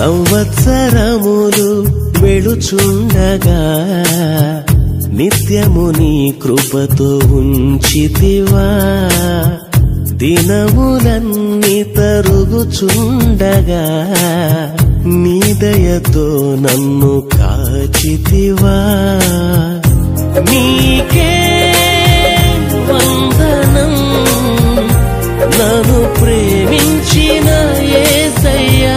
సంవత్సరములు వెళుచుండగా నిత్యము నీ కృపతో ఉంచితివా దినములన్నీ తరుగుచుండగా నీ దయతో నన్ను కాచితివా నీకే వందనం నన్ను ప్రేమించిన ఏసయ్యా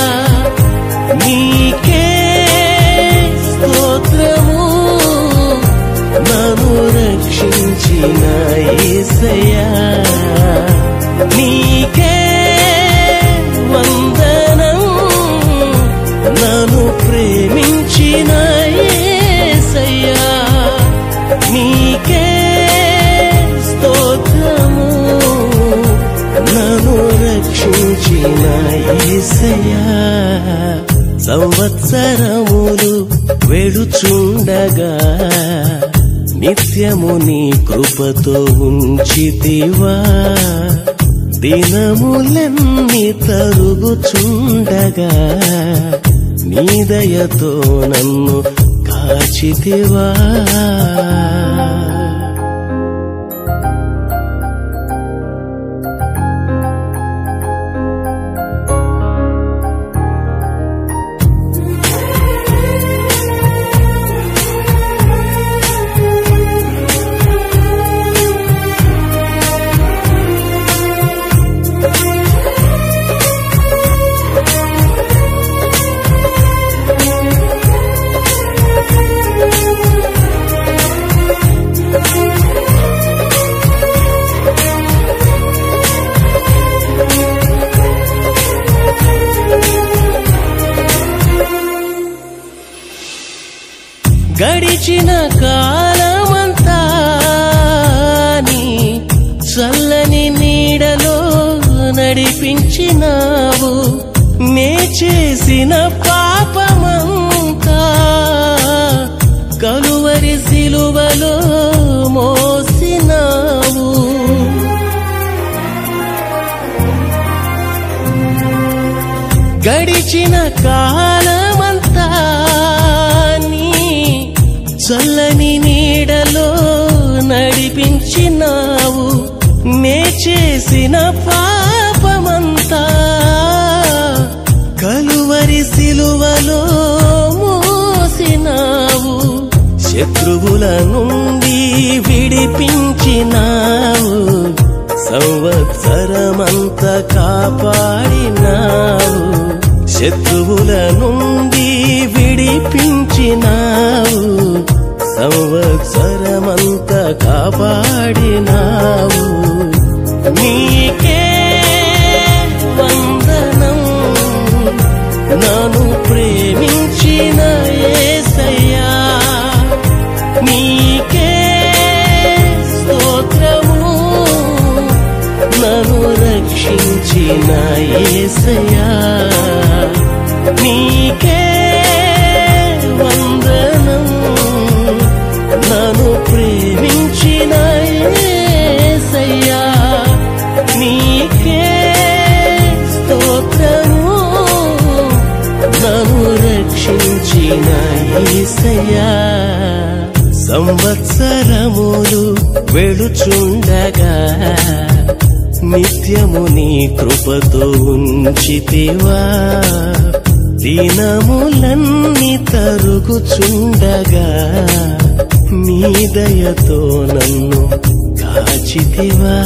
నీకే స్తోత్రము నన్ను రక్షించిన ఏసయ్యా నీకే వందనం నన్ను ప్రేమించిన ఏసయ్యా నీకే స్తోత్రము నన్ను రక్షించిన ఏసయ్యా సంవత్సరములు వెడుచుండగా నిత్యము నీ కృపతో ఉంచితివా దినములన్నీ తరుగుచుండగా నీ దయతో నన్ను కాచితివా గడిచిన కాలమంతా నీ చల్లని నీడలో నడిపించినావు నే చేసిన పాపమంతా కలువరి సిలువలో మోసినావు గడిచిన కాలమంతా నీ చల్లని నీడలో నడిపించినావు నే చేసిన పాపమంతా కలువరి సిలువలో మోసినావు శత్రువుల నుండి విడిపించినావు సంవత్సరమంతా కాపాడినావు శత్రువుల నుండి విడిపించినావు సంవత్సరమంతా కాపాడినావు నీకే వందనం నన్ను ప్రేమించిన ఏసయ్యా నీకే స్తోత్రము నన్ను రక్షించిన ఏసయ్యా నీకే వందనం నన్ను ప్రేమించిన ఏసయ్యా నీకే స్తోత్రము నన్ను రక్షించిన ఏసయ్యా సంవత్సరములు వెళుచుండగా నిత్యము నీ కృపతో ఉంచితివా దినములన్నీ తరుగుచుండగా నీ దయతో నన్ను కాచితివా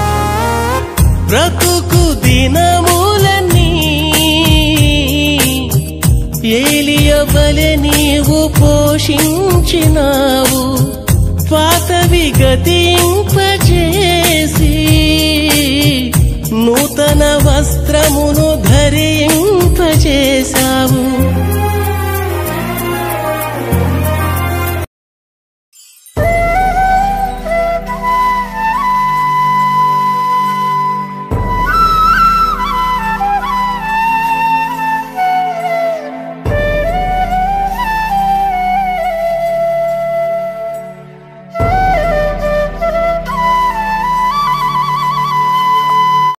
బ్రతుకు దినములన్నీ వలె నీవు పోషించినావు పాతవి గతింపజేసి నూతన వస్త్రమును ధరింపజేశావు